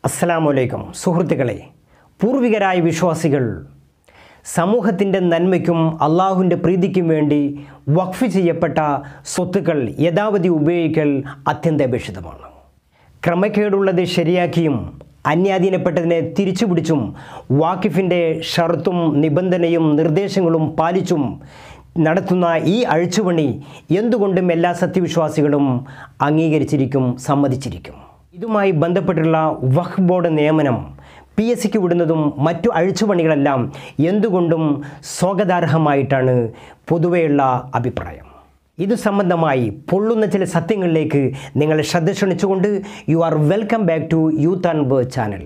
അസ്സലാമലൈക്കും സുഹൃത്തുക്കളെ പൂർവികരായ വിശ്വാസികൾ സമൂഹത്തിൻ്റെ നന്മയ്ക്കും അള്ളാഹുവിൻ്റെ പ്രീതിക്കും വേണ്ടി വഖഫ് ചെയ്യപ്പെട്ട സ്വത്തുക്കൾ യഥാവധി ഉപയോഗിക്കൽ അത്യന്താപേക്ഷിതമാണ് ക്രമക്കേടുള്ളത് ശരിയാക്കിയും അന്യാധീനപ്പെട്ടതിനെ തിരിച്ചുപിടിച്ചും വാക്കിഫിൻ്റെ ഷർത്തും നിബന്ധനയും നിർദ്ദേശങ്ങളും പാലിച്ചും നടത്തുന്ന ഈ അഴിച്ചുപണി എന്തുകൊണ്ടും എല്ലാ സത്യവിശ്വാസികളും അംഗീകരിച്ചിരിക്കും സമ്മതിച്ചിരിക്കും ഇതുമായി ബന്ധപ്പെട്ടുള്ള വഖ് ബോർഡ് നിയമനം പി എസ് സിക്ക് വിടുന്നതും മറ്റു അഴിച്ചുപണികളെല്ലാം എന്തുകൊണ്ടും സ്വാഗതാർഹമായിട്ടാണ് പൊതുവെയുള്ള അഭിപ്രായം ഇത് സംബന്ധമായി പൊള്ളുന്ന ചില സത്യങ്ങളിലേക്ക് നിങ്ങളെ ശ്രദ്ധ ക്ഷണിച്ചുകൊണ്ട് you are welcome back to youth and bird channel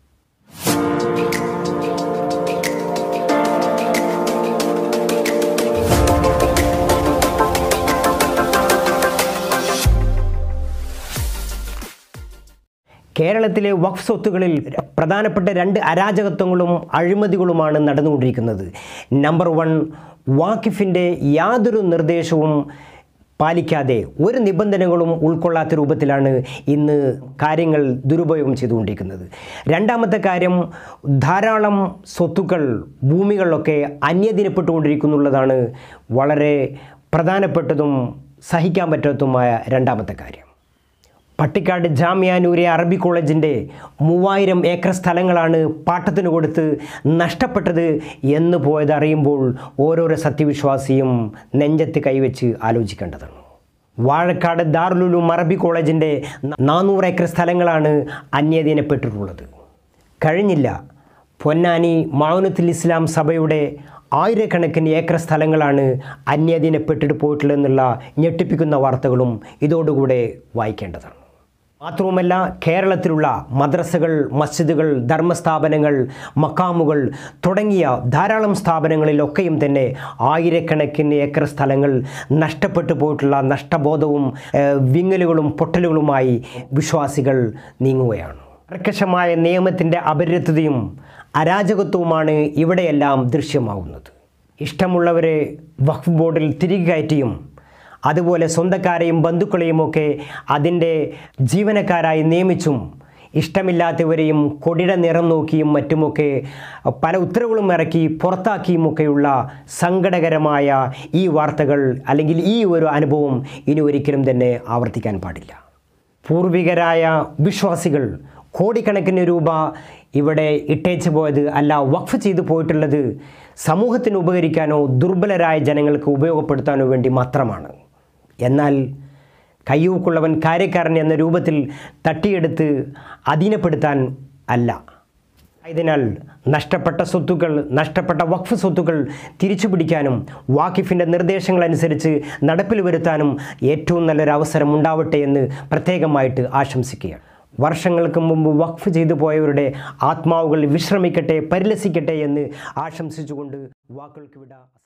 കേരളത്തിലെ വഖഫ് സ്വത്തുകളിൽ പ്രധാനപ്പെട്ട രണ്ട് അരാജകത്വങ്ങളും അഴിമതികളുമാണ് നടന്നുകൊണ്ടിരിക്കുന്നത് നമ്പർ വൺ വാക്കിഫിൻ്റെ യാതൊരു നിർദ്ദേശവും പാലിക്കാതെ ഒരു നിബന്ധനകളും ഉൾക്കൊള്ളാത്ത രൂപത്തിലാണ് ഇന്ന് കാര്യങ്ങൾ ദുരുപയോഗം ചെയ്തുകൊണ്ടിരിക്കുന്നത് രണ്ടാമത്തെ കാര്യം ധാരാളം സ്വത്തുക്കൾ ഭൂമികളിലൊക്കെ അന്യദിനപ്പെട്ടുകൊണ്ടിരിക്കുന്നുള്ളതാണ് വളരെ പ്രധാനപ്പെട്ടതും സഹിക്കാൻ പറ്റാത്തതുമായ രണ്ടാമത്തെ കാര്യം പട്ടിക്കാട് ജാമ്യാനൂരെ അറബി കോളേജിൻ്റെ മൂവായിരം ഏക്കർ സ്ഥലങ്ങളാണ് പാട്ടത്തിന് കൊടുത്ത് നഷ്ടപ്പെട്ടത് എന്ന് പോയത് അറിയുമ്പോൾ ഓരോരോ സത്യവിശ്വാസിയും നെഞ്ചത്ത് കൈവച്ച് ആലോചിക്കേണ്ടതാണ് വാഴക്കാട് ദാറുലുലും അറബി കോളേജിൻ്റെ നാനൂറ് ഏക്കർ സ്ഥലങ്ങളാണ് അന്യധീനപ്പെട്ടിട്ടുള്ളത് കഴിഞ്ഞില്ല പൊന്നാനി മൗനത്തുൽ ഇസ്ലാം സഭയുടെ ആയിരക്കണക്കിന് ഏക്കർ സ്ഥലങ്ങളാണ് അന്യധീനപ്പെട്ടിട്ട് പോയിട്ടുള്ളതെന്നുള്ള ഞെട്ടിപ്പിക്കുന്ന വാർത്തകളും ഇതോടുകൂടെ വായിക്കേണ്ടതാണ് മാത്രവുമല്ല കേരളത്തിലുള്ള മദ്രസകൾ മസ്ജിദുകൾ ധർമ്മസ്ഥാപനങ്ങൾ മക്കാമുകൾ തുടങ്ങിയ ധാരാളം സ്ഥാപനങ്ങളിലൊക്കെയും തന്നെ ആയിരക്കണക്കിന് ഏക്കർ സ്ഥലങ്ങൾ നഷ്ടപ്പെട്ടു പോയിട്ടുള്ള നഷ്ടബോധവും ഏഹ്, വിങ്ങലുകളും പൊട്ടലുകളുമായി വിശ്വാസികൾ നീങ്ങുകയാണ് കർക്കശമായ നിയമത്തിൻ്റെ അപര്യക്തതയും അരാജകത്വവുമാണ് ഇവിടെയെല്ലാം ദൃശ്യമാകുന്നത് ഇഷ്ടമുള്ളവരെ വഖഫ് ബോർഡിൽ തിരികെ കയറ്റിയും അതുപോലെ സ്വന്തക്കാരെയും ബന്ധുക്കളെയും ഒക്കെ അതിൻ്റെ ജീവനക്കാരായി നിയമിച്ചും ഇഷ്ടമില്ലാത്തവരെയും കൊടിയുടെ നിറം നോക്കിയും മറ്റുമൊക്കെ പല ഉത്തരവുകളും ഇറക്കി പുറത്താക്കിയുമൊക്കെയുള്ള സങ്കടകരമായ ഈ വാർത്തകൾ അല്ലെങ്കിൽ ഈ ഒരു അനുഭവം ഇനി ഒരിക്കലും തന്നെ ആവർത്തിക്കാൻ പാടില്ല പൂർവികരായ വിശ്വാസികൾ കോടിക്കണക്കിന് രൂപ ഇവിടെ ഇട്ടേച്ച് പോയത് അല്ല വഖഫ് ചെയ്തു പോയിട്ടുള്ളത് സമൂഹത്തിന് ഉപകരിക്കാനോ ദുർബലരായ ജനങ്ങൾക്ക് ഉപയോഗപ്പെടുത്താനോ വേണ്ടി മാത്രമാണ് എന്നാൽ കയ്യൂക്കുള്ളവൻ കാര്യക്കാരൻ എന്ന രൂപത്തിൽ തട്ടിയെടുത്ത് അധീനപ്പെടുത്താൻ അല്ല ആയതിനാൽ നഷ്ടപ്പെട്ട സ്വത്തുക്കൾ നഷ്ടപ്പെട്ട വഖഫ് സ്വത്തുക്കൾ തിരിച്ചു പിടിക്കാനും വാക്കിഫിൻ്റെ നിർദ്ദേശങ്ങളനുസരിച്ച് നടപ്പിൽ വരുത്താനും ഏറ്റവും നല്ലൊരു അവസരം ഉണ്ടാവട്ടെ എന്ന് പ്രത്യേകമായിട്ട് ആശംസിക്കുകയാണ് വർഷങ്ങൾക്ക് മുമ്പ് വഖഫ് ചെയ്തു പോയവരുടെ ആത്മാവുകൾ വിശ്രമിക്കട്ടെ പരിലസിക്കട്ടെ എന്ന് ആശംസിച്ചുകൊണ്ട് വാക്കുകൾക്ക് വിട